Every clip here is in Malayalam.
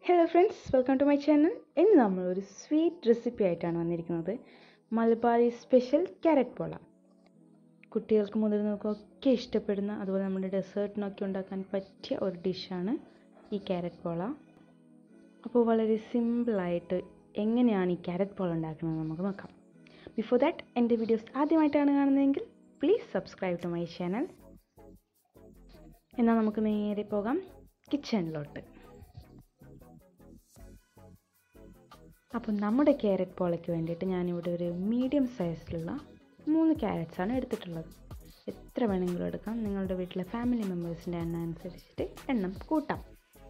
hello friends welcome to my channel ഇന്ന് നമ്മൾ ഒരു സ്വീറ്റ് റെസിപ്പി ആയിട്ടാണ് വന്നിരിക്കുന്നത് മലബാറി സ്പെഷ്യൽ ക്യാരറ്റ് പോള കുട്ടികൾക്ക് മുതിർന്നവർക്കൊക്കെ ഇഷ്ടപ്പെടുന്ന അതുപോലെ നമ്മുടെ ഡെസേർട്ടിനൊക്കെ ഉണ്ടാക്കാൻ പറ്റിയ ഒരു ഡിഷാണ് ഈ ക്യാരറ്റ് പോള അപ്പോൾ വളരെ സിമ്പിളായിട്ട് എങ്ങനെയാണ് ഈ ക്യാരറ്റ് പോള ഉണ്ടാക്കുന്നത് നമുക്ക് നോക്കാം ബിഫോർ ദാറ്റ് എൻ്റെ വീഡിയോസ് ആദ്യമായിട്ടാണ് കാണുന്നതെങ്കിൽ please subscribe to my channel എന്നാൽ നമുക്ക് നേരെ പോകാം കിച്ചണിലോട്ട് അപ്പോൾ നമ്മുടെ ക്യാരറ്റ് പോളയ്ക്ക് വേണ്ടിയിട്ട് ഞാനിവിടെ ഒരു മീഡിയം സൈസിലുള്ള മൂന്ന് ക്യാരറ്റ്സാണ് എടുത്തിട്ടുള്ളത് എത്ര വേണമെങ്കിലും എടുക്കാം നിങ്ങളുടെ വീട്ടിലെ ഫാമിലി മെമ്പേഴ്സിൻ്റെ എണ്ണം അനുസരിച്ചിട്ട് എണ്ണം കൂട്ടാം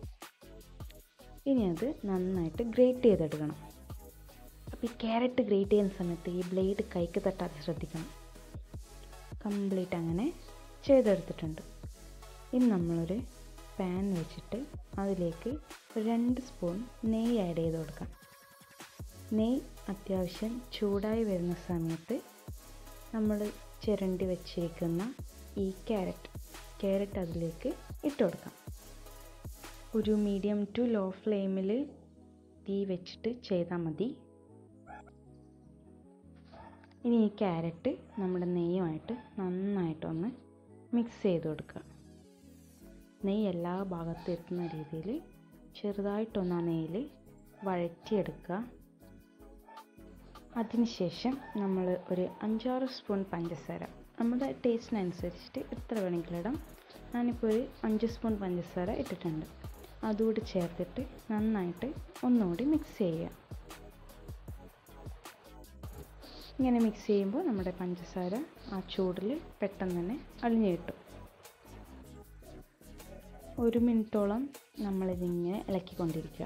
ഇനി അത് നന്നായിട്ട് ഗ്രേറ്റ് ചെയ്തെടുക്കണം അപ്പോൾ ഈ ക്യാരറ്റ് ഗ്രേറ്റ് ചെയ്യുന്ന സമയത്ത് ഈ ബ്ലേഡ് കൈക്ക് തട്ടാതെ ശ്രദ്ധിക്കണം കംപ്ലീറ്റ് അങ്ങനെ ചെയ്തെടുത്തിട്ടുണ്ട് ഇനി നമ്മളൊരു പാൻ വെച്ചിട്ട് അതിലേക്ക് രണ്ട് സ്പൂൺ നെയ്യ് ആഡ് ചെയ്ത് കൊടുക്കാം നെയ്യ് അത്യാവശ്യം ചൂടായി വരുന്ന സമയത്ത് നമ്മൾ ചിരണ്ടി വച്ചിരിക്കുന്ന ഈ ക്യാരറ്റ് ക്യാരറ്റ് അതിലേക്ക് ഇട്ട് കൊടുക്കാം ഒരു മീഡിയം ടു ലോ ഫ്ലെയിമിൽ തീ വെച്ചിട്ട് ചെയ്താൽ മതി ഇനി ഈ ക്യാരറ്റ് നമ്മുടെ നെയ്യുമായിട്ട് നന്നായിട്ടൊന്ന് മിക്സ് ചെയ്ത് കൊടുക്കുക നെയ്യ് എല്ലാ ഭാഗത്തും എത്തുന്ന രീതിയിൽ ചെറുതായിട്ടൊന്ന് ആ നെയ്യിൽ വഴറ്റിയെടുക്കുക അതിനുശേഷം നമ്മൾ ഒരു അഞ്ചാറ് സ്പൂൺ പഞ്ചസാര നമ്മുടെ ടേസ്റ്റിനനുസരിച്ചിട്ട് എത്ര വേണമെങ്കിലും ഇടാം ഞാനിപ്പോൾ ഒരു അഞ്ച് സ്പൂൺ പഞ്ചസാര ഇട്ടിട്ടുണ്ട് അതുകൂടി ചേർത്തിട്ട് നന്നായിട്ട് ഒന്നുകൂടി മിക്സ് ചെയ്യുക ഇങ്ങനെ മിക്സ് ചെയ്യുമ്പോൾ നമ്മുടെ പഞ്ചസാര ആ ചൂടിൽ പെട്ടെന്ന് തന്നെ അളിഞ്ഞു കിട്ടും ഒരു മിനിറ്റോളം നമ്മളിതിങ്ങനെ ഇളക്കിക്കൊണ്ടിരിക്കുക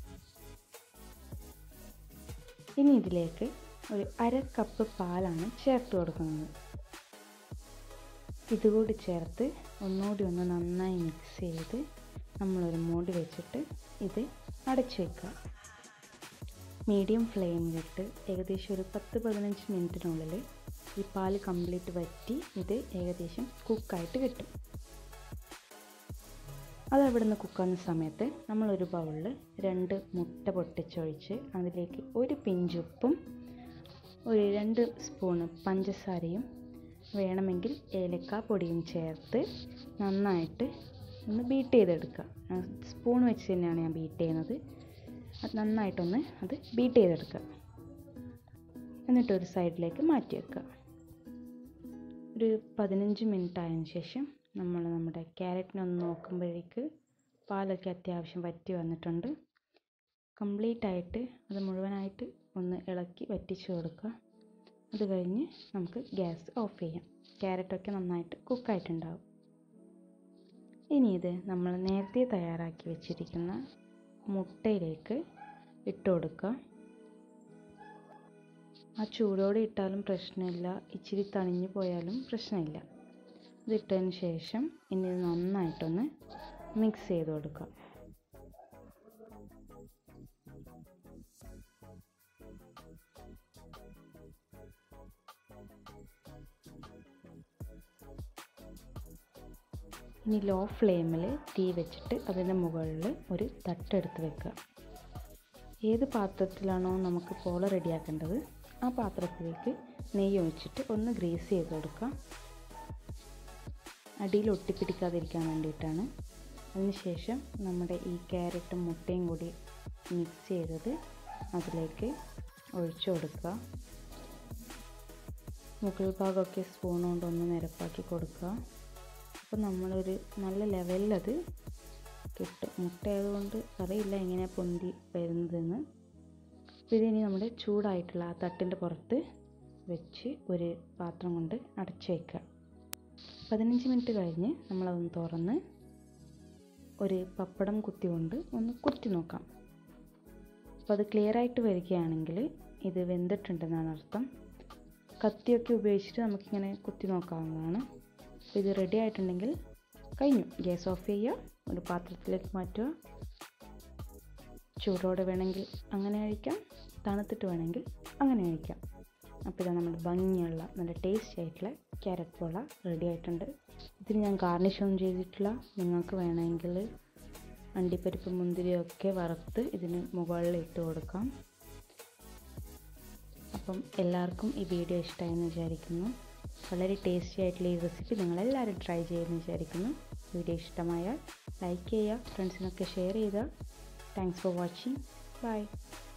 ഇനി ഇതിലേക്ക് ഒരു അര കപ്പ് പാലാണ് ചേർത്ത് കൊടുക്കുന്നത് ഇതുകൂടി ചേർത്ത് ഒന്നുകൂടി ഒന്ന് നന്നായി മിക്സ് ചെയ്ത് നമ്മളൊരു മൂടി വെച്ചിട്ട് ഇത് അടച്ചു വയ്ക്കുക മീഡിയം ഫ്ലെയിമിലിട്ട് ഏകദേശം ഒരു പത്ത് പതിനഞ്ച് മിനിറ്റിനുള്ളിൽ ഈ പാല് കംപ്ലീറ്റ് വറ്റി ഇത് ഏകദേശം കുക്കായിട്ട് കിട്ടും അത് അവിടെ നിന്ന് കുക്കാവുന്ന സമയത്ത് നമ്മളൊരു ബൗളിൽ രണ്ട് മുട്ട പൊട്ടിച്ചൊഴിച്ച് അതിലേക്ക് ഒരു പിഞ്ചുപ്പും ഒരു രണ്ട് സ്പൂണ് പഞ്ചസാരയും വേണമെങ്കിൽ ഏലക്ക പൊടിയും ചേർത്ത് നന്നായിട്ട് ഒന്ന് ബീറ്റ് ചെയ്തെടുക്കുക സ്പൂൺ വെച്ച് തന്നെയാണ് ഞാൻ ബീറ്റ് ചെയ്യുന്നത് അത് നന്നായിട്ടൊന്ന് അത് ബീറ്റ് ചെയ്തെടുക്കുക എന്നിട്ട് ഒരു സൈഡിലേക്ക് മാറ്റി വെക്കുക ഒരു പതിനഞ്ച് മിനിറ്റ് ആയതിനു ശേഷം നമ്മൾ നമ്മുടെ ക്യാരറ്റിനൊന്ന് നോക്കുമ്പോഴേക്ക് പാലൊക്കെ അത്യാവശ്യം വറ്റി വന്നിട്ടുണ്ട് കംപ്ലീറ്റ് ആയിട്ട് അത് മുഴുവനായിട്ട് ഒന്ന് ഇളക്കി വറ്റിച്ച് കൊടുക്കുക അത് കഴിഞ്ഞ് നമുക്ക് ഗ്യാസ് ഓഫ് ചെയ്യാം ക്യാരറ്റൊക്കെ നന്നായിട്ട് കുക്കായിട്ടുണ്ടാവും ഇനി ഇത് നമ്മൾ നേരത്തെ തയ്യാറാക്കി വെച്ചിരിക്കുന്ന മുട്ടയിലേക്ക് ഇട്ട് കൊടുക്കുക ആ ചൂടോടെ ഇട്ടാലും പ്രശ്നമില്ല ഇച്ചിരി തണിഞ്ഞു പോയാലും പ്രശ്നമില്ല ഇതിട്ടതിന് ശേഷം ഇനി ഇത് നന്നായിട്ടൊന്ന് മിക്സ് ചെയ്ത് കൊടുക്കുക ഇനി ലോ ഫ്ലെയിമിൽ തീ വെച്ചിട്ട് അതിൻ്റെ മുകളിൽ ഒരു തട്ടെടുത്ത് വെക്കുക ഏത് പാത്രത്തിലാണോ നമുക്ക് പോള റെഡിയാക്കേണ്ടത് ആ പാത്രത്തിലേക്ക് നെയ്യ് ഒഴിച്ചിട്ട് ഒന്ന് ഗ്രീസ് ചെയ്ത് കൊടുക്കുക അടിയിൽ ഒട്ടിപ്പിടിക്കാതിരിക്കാൻ വേണ്ടിയിട്ടാണ് അതിനുശേഷം നമ്മുടെ ഈ ക്യാരറ്റും മുട്ടയും കൂടി മിക്സ് ചെയ്തത് അതിലേക്ക് ഒഴിച്ചു കൊടുക്കുക മുകൾ ഭാഗമൊക്കെ സ്പൂൺ കൊണ്ടൊന്ന് നിരപ്പാക്കി കൊടുക്കുക അപ്പോൾ നമ്മളൊരു നല്ല ലെവലിൽ അത് കിട്ടും മുട്ട ആയതുകൊണ്ട് അറിയില്ല എങ്ങനെയാണ് പൊന്തി വരുന്നതെന്ന് അപ്പോൾ ഇതിനി നമ്മുടെ ചൂടായിട്ടുള്ള ആ തട്ടിൻ്റെ പുറത്ത് വെച്ച് ഒരു പാത്രം കൊണ്ട് അടച്ചു വയ്ക്കുക പതിനഞ്ച് മിനിറ്റ് കഴിഞ്ഞ് നമ്മളതൊന്ന് തുറന്ന് ഒരു പപ്പടം കുത്തി കൊണ്ട് ഒന്ന് കുത്തി നോക്കാം അപ്പോൾ അത് ക്ലിയർ ആയിട്ട് വരികയാണെങ്കിൽ ഇത് വെന്തിട്ടുണ്ടെന്നാണ് അർത്ഥം കത്തിയൊക്കെ ഉപയോഗിച്ചിട്ട് നമുക്കിങ്ങനെ കുത്തി നോക്കാവുന്നതാണ് അപ്പോൾ ഇത് റെഡി ആയിട്ടുണ്ടെങ്കിൽ കഴിഞ്ഞു ഗ്യാസ് ഓഫ് ചെയ്യുക ഒരു പാത്രത്തിലേക്ക് മാറ്റുക ചൂടോടെ വേണമെങ്കിൽ അങ്ങനെ കഴിക്കാം തണുത്തിട്ട് വേണമെങ്കിൽ അങ്ങനെ കഴിക്കാം അപ്പോൾ ഇത് നമ്മുടെ ഭംഗിയുള്ള നല്ല ടേസ്റ്റി ആയിട്ടുള്ള ക്യാരറ്റ് പോള റെഡി ആയിട്ടുണ്ട് ഇതിന് ഞാൻ ഗാർണിഷ് ഒന്നും ചെയ്തിട്ടില്ല നിങ്ങൾക്ക് വേണമെങ്കിൽ അണ്ടിപ്പരിപ്പ് മുന്തിരിയൊക്കെ വറുത്ത് ഇതിന് മുകളിൽ ഇട്ട് കൊടുക്കാം അപ്പം എല്ലാവർക്കും ഈ വീഡിയോ ഇഷ്ടമായെന്ന് വിചാരിക്കുന്നു വളരെ ടേസ്റ്റി ആയിട്ടുള്ള ഈ റെസിപ്പി നിങ്ങളെല്ലാവരും ട്രൈ ചെയ്യുമെന്ന് വിചാരിക്കുന്നു വീഡിയോ ഇഷ്ടമായാൽ ലൈക്ക് ചെയ്യുക ഫ്രണ്ട്സിനൊക്കെ ഷെയർ ചെയ്യുക താങ്ക്സ് ഫോർ വാച്ചിങ് ബൈ